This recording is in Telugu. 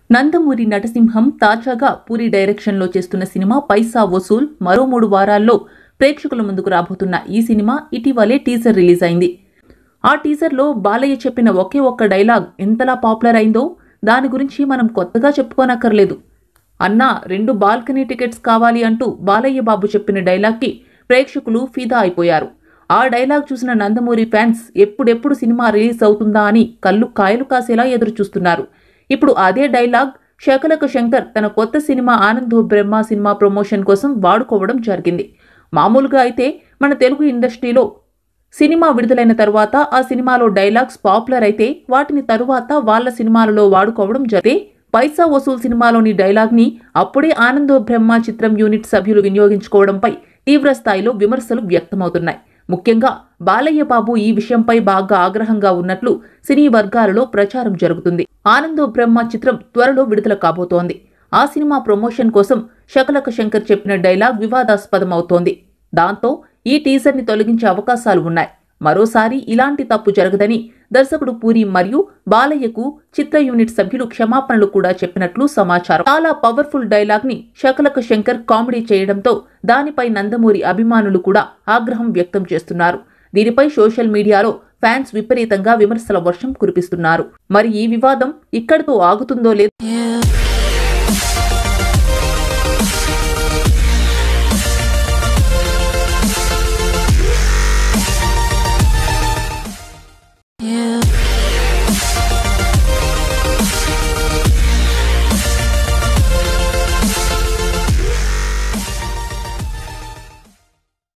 నందమూరి నటసింహం తాజాగా పూరి డైరెక్షన్లో చేస్తున్న సినిమా పైసా వసూల్ మరో మూడు వారాల్లో ప్రేక్షకుల ముందుకు రాబోతున్న ఈ సినిమా ఇటీవలే టీజర్ రిలీజ్ అయింది ఆ టీజర్లో బాలయ్య చెప్పిన ఒకే ఒక్క డైలాగ్ ఎంతలా పాపులర్ అయిందో దాని గురించి మనం కొత్తగా చెప్పుకోనక్కర్లేదు అన్నా రెండు బాల్కనీ టికెట్స్ కావాలి అంటూ బాలయ్య బాబు చెప్పిన డైలాగ్కి ప్రేక్షకులు ఫిదా అయిపోయారు ఆ డైలాగ్ చూసిన నందమూరి ఫ్యాన్స్ ఎప్పుడెప్పుడు సినిమా రిలీజ్ అవుతుందా అని కళ్ళు కాయలు కాసేలా ఎదురు చూస్తున్నారు ఇప్పుడు అదే డైలాగ్ శకలక శంకర్ తన కొత్త cinema Anando Brahma cinema promotion కోసం వాడుకోవడం జరిగింది మామూలుగా అయితే మన తెలుగు ఇండస్ట్రీలో సినిమా విడుదలైన తరువాత ఆ సినిమాలో డైలాగ్స్ పాపులర్ అయితే వాటిని తరువాత వాళ్ళ సినిమాలలో వాడుకోవడం జరిగే పైసా వసూల్ సినిమాలోని డైలాగ్ని అప్పుడే ఆనందో బ్రహ్మ చిత్రం యూనిట్ సభ్యులు వినియోగించుకోవడంపై తీవ్ర స్థాయిలో విమర్శలు వ్యక్తమవుతున్నాయి ముఖ్యంగా బాలయ్య బాబు ఈ విషయంపై బాగా ఆగ్రహంగా ఉన్నట్లు సినీ వర్గాలలో ప్రచారం జరుగుతుంది ఆనందో బ్రహ్మ చిత్రం త్వరలో విడుదల కాబోతోంది ఆ సినిమా ప్రమోషన్ కోసం శకలక శంకర్ చెప్పిన డైలాగ్ వివాదాస్పదమవుతోంది దాంతో ఈ టీజర్ని తొలగించే అవకాశాలు ఉన్నాయి మరోసారి ఇలాంటి తప్పు జరగదని దర్శకుడు పూరి మరియు బాలయ్యకు చిత్ర యూనిట్ సభ్యులు క్షమాపణలు కూడా చెప్పినట్లు సమాచారం చాలా పవర్ఫుల్ డైలాగ్ ని శకలక శంకర్ కామెడీ చేయడంతో దానిపై నందమూరి అభిమానులు కూడా ఆగ్రహం వ్యక్తం చేస్తున్నారు దీనిపై సోషల్ మీడియాలో ఫ్యాన్స్ విపరీతంగా విమర్శల వర్షం కురిపిస్తున్నారు మరి ఈ వివాదం ఇక్కడితో ఆగుతుందో లేదో You